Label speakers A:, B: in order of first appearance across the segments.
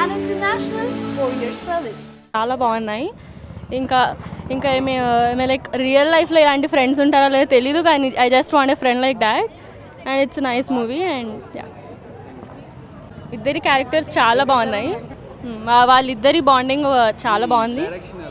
A: an international courier service.
B: చాలా బాగున్నాయి ఇంకా ఇంకా ఏమి ఏమి లైక్ రియల్ లైఫ్లో ఇలాంటి ఫ్రెండ్స్ ఉంటారో లేదో తెలీదు కానీ I just want a friend like that and it's nice movie and yeah ఇద్దరి క్యారెక్టర్స్ చాలా బాగున్నాయి Hmm, వా- వాళ్ళిద్దరి బాండింగ్ చాలా బాగుంది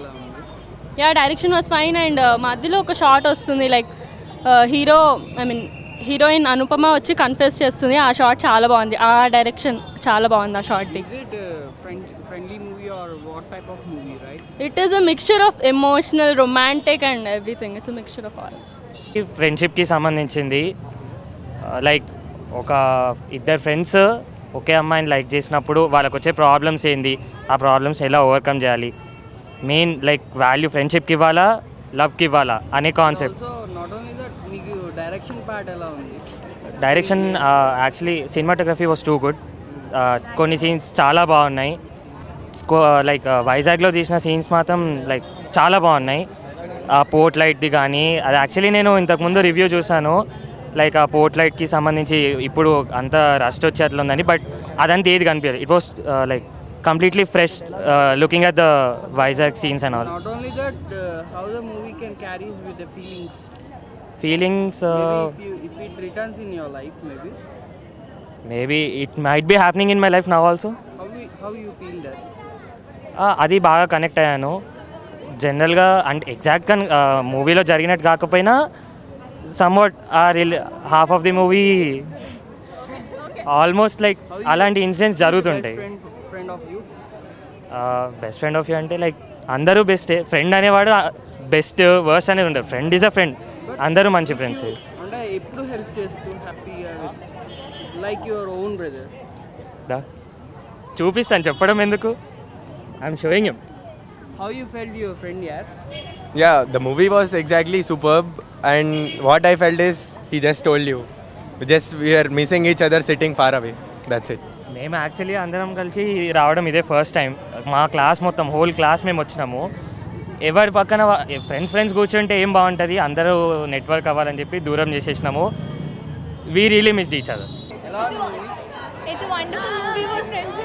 B: yeah direction was fine and మధ్యలో ఒక షార్ట్ వస్తుంది like hero I mean heroine Anupama వచ్చి కన్ఫెస్ చేస్తుంది ఆ షార్ట్ చాలా బాగుంది ఆ డైరెక్షన్ చాలా బాగుంది ఆ షార్ట్ది
C: Is it a friend, friendly movie or what type of movie, right?
B: It is a mixture of emotional romantic and everything it's mixture of all
D: ఈ ఫ్రెండ్షిప్కి సంబంధించింది లైక్ ఒక ఇద్దరు ఫ్రెండ్స్ ఒకే అమ్మాయిని లైక్ చేసినప్పుడు వాళ్ళకి వచ్చే ప్రాబ్లమ్స్ ఏంది ఆ ప్రాబ్లమ్స్ ఎలా ఓవర్కమ్ చేయాలి మెయిన్ లైక్ వాల్యూ ఫ్రెండ్షిప్కి ఇవ్వాలా లవ్కి ఇవ్వాలా అనే concept
C: Also, not only that, మీకు డైరెక్షన్ పార్ట్ ఎలా ఉంది
D: direction actually cinematography was too good కొన్ని సీన్స్ చాలా బాగున్నాయి లైక్ వైజాగ్లో తీసిన సీన్స్ మాత్రం లైక్ చాలా బాగున్నాయి ఆ పోర్ట్ లైట్ది కానీ అది యాక్చువల్లీ నేను ఇంతకుముందు రివ్యూ చూసాను లైక్ ఆ పోర్ట్ లైట్కి సంబంధించి ఇప్పుడు అంత రస్ట్ వచ్చే అట్లా ఉందని బట్ అదంతా ఏది కనిపించదు it was like completely fresh looking at the Vizag scenes and all
C: Not only that, uh, how the movie can carry with the feelings.
D: Feelings
C: maybe if, you, if it returns in your life, maybe.
D: Maybe it might be happening in my life now also
C: How, we, how you feel that?
D: ఆ, అది బాగా connect అయ్యాను జనరల్గా అంటే ఎగ్జాక్ట్గా మూవీలో జరిగినట్టు కాకపోయినా సమ్వాట్ ఆ రిల్ half of the movie almost like
C: How you-
D: అలాంటి ఇన్సిడెంట్స్
C: who's the
D: జరుగుతుంటాయి
C: Best friend, friend of you.
D: Best friend of you అంటే లైక్ అందరూ బెస్టే ఫ్రెండ్ అనేవాడు బెస్ట్ వర్స్ట్ అనేది ఉంటుంది ఫ్రెండ్ ఈజ్ అ ఫ్రెండ్ అందరూ మంచి ఫ్రెండ్స్
C: అంటే ఎప్పుడు హెల్ప్ చేస్తూ హ్యాపీగా లైక్ యువర్ ఓన్ బ్రదర్
D: చూపిస్తాను చెప్పడం ఎందుకు I'm showing you
C: how you felt your friend యార్
E: Yeah, the movie was exactly superb, and what I felt is he just told you. Just we are missing each other sitting far away. That's it.
D: మేము actually అందరం కలిసి రావడం ఇదే first time మా class మొత్తం whole class మేము వచ్చినాము ఎవరి పక్కన ఫ్రెండ్స్ ఫ్రెండ్స్ కూర్చుంటే ఏం బాగుంటుంది అందరూ నెట్వర్క్ అవ్వాలని చెప్పి దూరం చేసేసినాము we really missed each other
C: ఎలా ఉంది
A: It's a wonderful movie for friendship.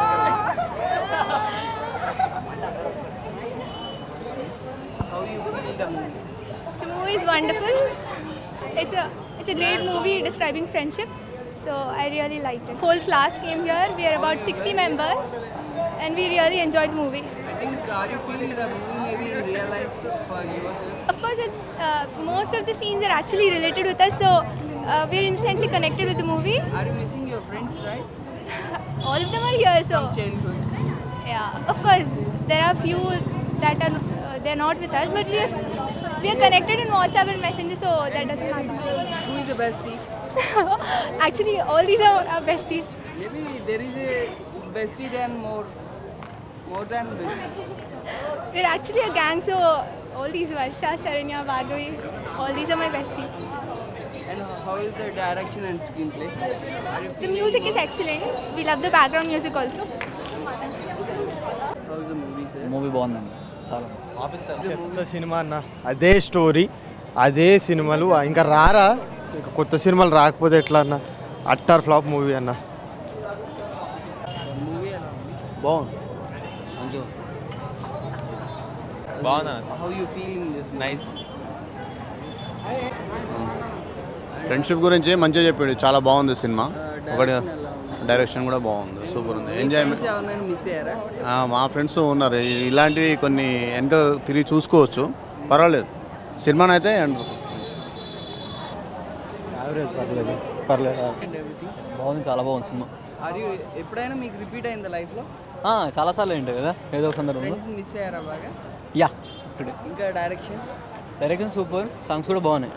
C: How you feel the movie
A: The movie is wonderful. It's a it's a great movie describing friendship. So I really liked it. Whole class came here. We are about 60 members, and we really enjoyed the movie.
C: I think are you feeling the movie maybe in real life for yourself?
A: Of course, it's uh, most of the scenes are actually related with us, so uh, we're instantly connected with the movie.
C: Are you missing your friends, right?
A: All of them are here, so
C: Childhood.
A: yeah. Of course, there are few that are uh, they're not with us, but we are we are connected in WhatsApp and Messenger, so that doesn't matter.
C: Who is the bestie?
A: Actually, all these are our besties.
C: Maybe there is a bestie than more, more than bestie.
A: We're actually a gang, so all these Varsha, Sharanya, Bhargavi, all these are my besties.
C: And how is the direction and screenplay? Are you
A: The music is excellent. We love the background music also.
C: how is the movie, sir?
F: Movie బాగుందండి చాలా
G: చెత్త cinema అన్న అదే story అదే సినిమాలు ఇంకా రారా ఇంకా కొత్త సినిమాలు రాకపోతే ఎట్లా అన్న అట్టర్ ఫ్లాప్ మూవీ అన్న
C: Movie ఎలా ఉంది?
F: బాగుంది మంచిగా
C: How you feel in this movie?
H: Nice
I: friendship గురించి మంచిగా చెప్పాడు చాలా బాగుంది సినిమా
C: Uh,
I: ఒకటి
C: direction ఎలా ఉంది?
I: డైరెక్షన్ కూడా బాగుంది సూపర్ ఉంది ఎంజాయ్మెంట్
C: Friends ఎవరినైనా మిస్ అయ్యారా
I: మా ఫ్రెండ్స్ ఉన్నారు ఇ- ఇలాంటివి కొన్ని వెనక తిరిగి చూసుకోవచ్చు పర్వాలేదు సినిమానైతే
G: యావరేజ్ పర్లేదు పర్లేదు
C: అండ్ ఎవ్రీథింగ్
F: బాగుంది చాలా బాగుంది సినిమా
C: ఆర్ యూ ఎప్పుడైనా మీకు రిపీట్ అయిందా లైఫ్లో
F: ఆ, చాలాసార్లు ఏంటి కదా ఏదో ఒక సందర్భంలో
C: ఫ్రెండ్స్ మిస్ అయ్యారా బాగా
F: యా ఇప్పుడే
C: ఇంకా డైరెక్షన్
F: డైరెక్షన్ సూపర్ సాంగ్స్ కూడా బాగున్నాయి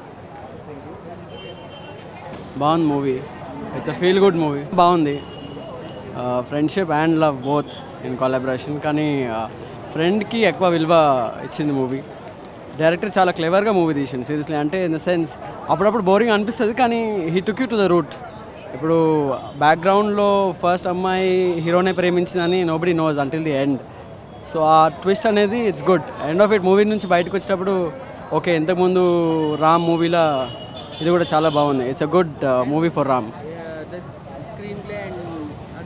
J: బాగుంది movie it's a feel good movie బాగుంది friendship and love both in collaboration కానీ ఫ్రెండ్కి ఎక్కువ విలువ ఇచ్చింది మూవీ డైరెక్టర్ చాలా క్లెవర్గా మూవీ తీసింది సీరియస్లీ అంటే ఇన్ ద సెన్స్ అప్పుడప్పుడు బోరింగ్ అనిపిస్తుంది కానీ he took you to the root ఇప్పుడు బ్యాక్గ్రౌండ్లో ఫస్ట్ అమ్మాయి హీరోనే ప్రేమించిందని nobody knows until the end so ఆ ట్విస్ట్ అనేది it's good end of it movie నుంచి బయటకు వచ్చేటప్పుడు ఓకే ఇంతకుముందు రామ్ మూవీలో ఇది కూడా చాలా బాగుంది it's a good movie for Ram
C: the screenplay and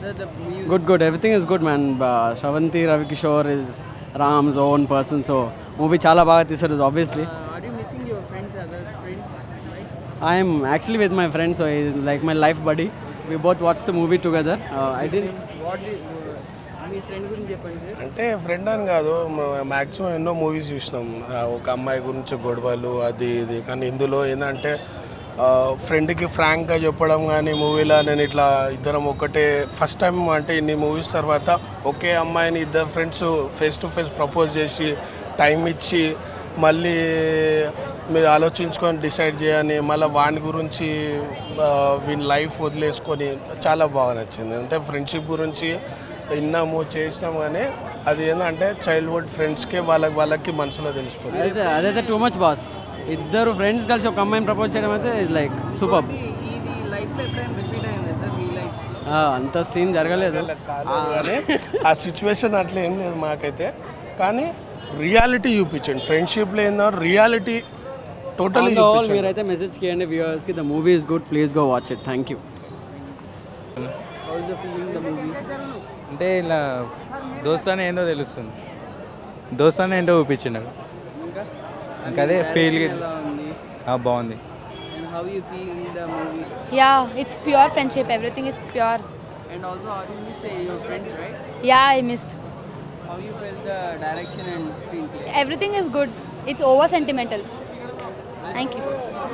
J: Good, good. Everything is good, man. Uh, Shravanti Ravi Kishore is Ram's own person, so movie చాలా బాగా తీశారు obviously.
C: Are you missing your friends, other friends?
J: I am actually with my friend, so he's like my life buddy. We both watched the movie together. Uh, I didn't.
C: What do you- మీ friend గురించి చెప్పండి sir
H: అంటే friend అని కాదు maximum ఎన్నో movies చూసినాం ఆ, ఒక అమ్మాయి గురించి గొడవలు అది ఇది కానీ ఇందులో ఏంటంటే ఫ్రెండ్కి ఫ్రాంక్గా చెప్పడం కానీ మూవీలో నేను ఇట్లా ఇద్దరం ఒకటే ఫస్ట్ టైం అంటే ఇన్ని మూవీస్ తర్వాత ఒకే అమ్మాయిని ఇద్దరు friends face to face propose చేసి టైం ఇచ్చి మళ్ళీ మీరు ఆలోచించుకొని డిసైడ్ చేయని మళ్ళీ వాని గురించి ఆ, వీని లైఫ్ వదిలేసుకొని చాలా బాగా నచ్చింది అంటే ఫ్రెండ్షిప్ గురించి విన్నాము చేసినాము కానీ అది ఏంటంటే చైల్డ్హుడ్ ఫ్రెండ్స్కే వాళ్ళకి వాళ్ళకి మనసులో తెలిసిపోతుంది
J: అదైతే అదైతే టూ మచ్ బాస్ ఇద్దరు ఫ్రెండ్స్ కలిసి ఒక అమ్మాయిని ప్రపోజ్ చేయడం అయితే లైక్ సూపర్
C: ఇది లైఫ్లో ఎప్పుడైనా రిపీట్ అయిందా సార్ మీ లైఫ్
J: అంత సీన్ జరగలేదు
H: కానీ ఆ సిచ్యువేషన్ అట్లా ఏం లేదు మాకైతే కానీ రియాలిటీ చూపించండి ఫ్రెండ్షిప్లో ఏందో రియాలిటీ టోటలీ చూపించండి
J: మీరైతే మెసేజ్ చేయండి వ్యూవర్స్కి the movie is good please go watch it thank you
C: how's the feeling the movie
K: అంటే ఇలా దోస్తానే ఏందో తెలుస్తుంది దోస్తానే ఏంటో చూపించిండు ఇంకా అదే ఫీల్
C: ఎలా ఉంది
K: బాగుంది
C: and how you feel the movie
B: Yeah, it's pure friendship. Everything is pure.
C: And also are you miss your friends right
B: Yeah, I missed.
C: How you felt the direction and screenplay
B: Everything is good. It's over sentimental. Thank you.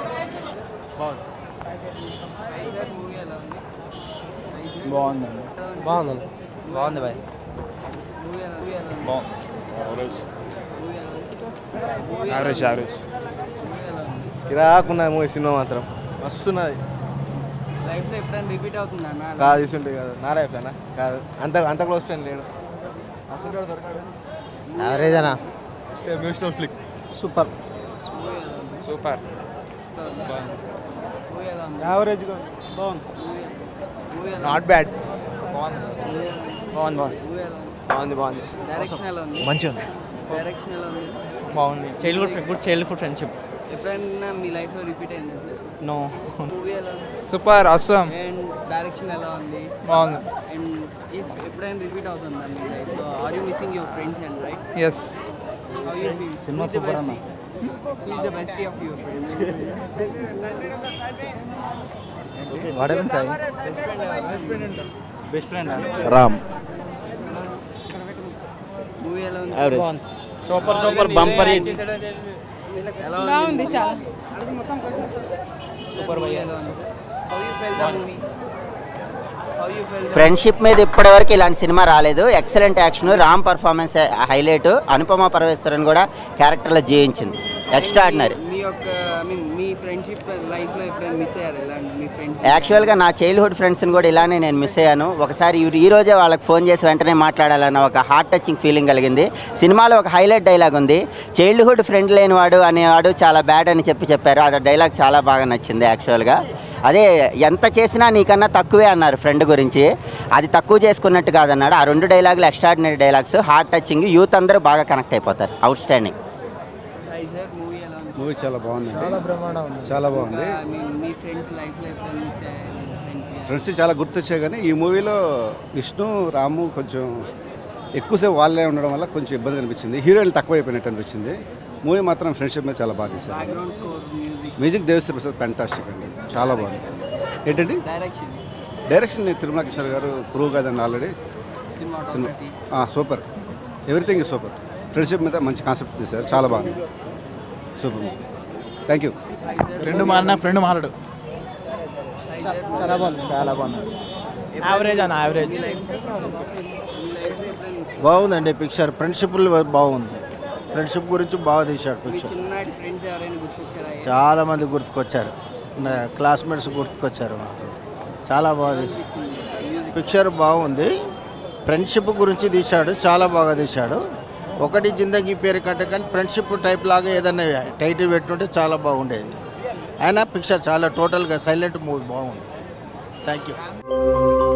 C: Movie ఎలా ఉంది
K: బాగుందండి బాగుందండి బాగుంది boy
C: movie ఎలా movie ఎలా ఉంది
K: బాగుంది
C: movie ఎలా ఉంది
K: యావరేజ్ యావరేజ్
C: మూవీ ఎలా ఉంది
G: కిరాకున్నది మూవీ సినిమా మాత్రం మస్తున్నది
C: లైఫ్లో ఎప్పుడైనా రిపీట్ అవుతుందా అన్న అలా?
G: కాదు తీసుంటే కాదు నా రైఫ్లేనా కాదు అంత అంత క్లోజ్ ఫ్రెండ్ లేడు అసలు దొరకాడు యావరేజ్ అనా ఎమోషనల్ ఫ్లిక్ సూపర్
C: మూవీ ఎలా ఉంది
K: సూపర్
C: మూవీ ఎలా ఉంది
G: యావరేజ్ బాగుంది
C: మూవీ మూవీ ఎలా
G: నాట్ బ్యాడ్
C: బాగుంది
G: బాగుంది బాగుంది
C: మూవీ ఎలా ఉంది
G: బాగుంది బాగుంది
C: డైరెక్షన్ ఎలా ఉంది
G: మంచిగా ఉంది
C: డైరెక్షన్ ఎలా ఉంది
K: బాగుంది చైల్డ్హుడ్ గుడ్ చైల్డ్హుడ్ ఫ్రెండ్షిప్
C: ఎప్పుడైనా మీ లైఫ్లో రిపీట్ అయింది
K: నో
C: మూవీ ఎలా ఉంది
K: సూపర్ అవసరం
C: అండ్ డైరెక్షన్ ఎలా ఉంది
K: బాగుంది
C: అండ్ ఎప్పుడైనా రిపీట్ అవుతుందా మీ లైఫ్లో are you missing your friends and right
K: yes
C: how you feel సినిమా సూపర్ అన్న sweet the best of your friends
G: what happen Sai
C: best friend best friend అంట
G: బెస్ట్ ఫ్రెండ్ రామ్
C: మూవీ ఎలా ఉంది
G: యావరేజ్
K: సూపర్ సూపర్ బంపర్
C: ఎలా
A: బాగుంది చాలా
C: super movie ఎలా ఉంది how you felt the movie how you felt
L: friendship మీద ఇప్పటివరకు ఇలాంటి సినిమా రాలేదు excellent action Ram performance highlight Anupama Parameswaran కూడా క్యారెక్టర్లో జీవించింది ఎక్స్ట్రాడినరీ
C: మీ యొక్క ఐ మీన్ మీ ఫ్రెండ్షిప్ లైఫ్లో ఎప్పుడైనా మిస్ అయ్యారు ఎలాంటి మీ ఫ్రెండ్స్
L: యాక్చువల్గా నా చైల్డ్హుడ్ ఫ్రెండ్స్ని కూడా ఇలానే నేను మిస్ అయ్యాను ఒకసారి ఈ- ఈ రోజే వాళ్ళకి ఫోన్ చేసి వెంటనే మాట్లాడాలన్న ఒక హార్ట్ టచింగ్ ఫీలింగ్ కలిగింది సినిమాలో ఒక హైలైట్ డైలాగ్ ఉంది చైల్డ్హుడ్ ఫ్రెండ్ లేనివాడు అనేవాడు చాలా బ్యాడ్ అని చెప్పి చెప్పారు అది డైలాగ్ చాలా బాగా నచ్చింది యాక్చువల్గా అదే ఎంత చేసినా నీకన్నా తక్కువే అన్నారు ఫ్రెండ్ గురించి అది తక్కువ చేసుకున్నట్టు కాదన్నాడు ఆ రెండు డైలాగులు extraordinary dialogues heart touching youth అందరూ బాగా కనెక్ట్ అయిపోతారు outstanding
C: hi sir movie ఎలా ఉంది
G: మూవీ చాలా బాగుంది చాలా బ్రహ్మాండం చాలా బాగుంది
C: ఐ మీన్ మీ ఫ్రెండ్స్ లైఫ్లో ఎప్పుడైనా మిస్ అయ్యారు ఫ్రెండ్స్
G: ఫ్రెండ్స్ చాలా గుర్తొచ్చాయి కానీ ఈ మూవీలో విష్ణు రాము కొంచెం ఎక్కువసేపు వాళ్ళే ఉండడం వల్ల కొంచెం ఇబ్బంది అనిపించింది హీరోయిన్ తక్కువ అయిపోయినట్టు అనిపించింది మూవీ మాత్రం ఫ్రెండ్షిప్ మీద చాలా బాగా తీశారు
C: background score music
G: music Devi Sri Prasad fantastic అండి చాలా బాగుంది ఏంటండి
C: డైరెక్షన్
G: డైరెక్షన్ తిరుమల కిషోర్ గారు ప్రూవ్ కదండి ఆల్రెడీ సినిమా
C: cinematography
G: super everything is super friendship మీద మంచి కాన్సెప్ట్ తీశారు చాలా బాగుంది సూపర్ థ్యాంక్ యూ
K: ఫ్రెండ్ మారిన ఫ్రెండ్ మారడు
C: చాలా బాగుంది
K: చాలా బాగుంది యావరేజ్ అన్న యావరేజ్
C: మీ లైఫ్ మీ లైఫ్లో ఎప్పుడైనా miss
G: బాగుందండి పిక్చర్ ఫ్రెండ్షిప్ బాగుంది ఫ్రెండ్షిప్ గురించి బాగా తీశాడు
C: మీ
G: పిక్చర్
C: చిన్ననాటి ఫ్రెండ్స్ ఎవరైనా గుర్తొచ్చారా
G: చాలా మంది గుర్తుకొచ్చారు నా క్లాస్మేట్స్ గుర్తుకొచ్చారు మాకు చాలా బాగా తీశాడు
C: మ్యూజిక్
G: పిక్చర్ బాగుంది ఫ్రెండ్షిప్ గురించి తీశాడు చాలా బాగా తీశాడు ఒకటి జిందగీ పేరు కంటే కానీ ఫ్రెండ్షిప్ టైప్ లాగా ఏదైనా టైటిల్ పెట్టుంటే చాలా బాగుండేది అయినా పిక్చర్ చాలా టోటల్గా సైలెంట్ మూవీ బాగుంది థ్యాంక్ యూ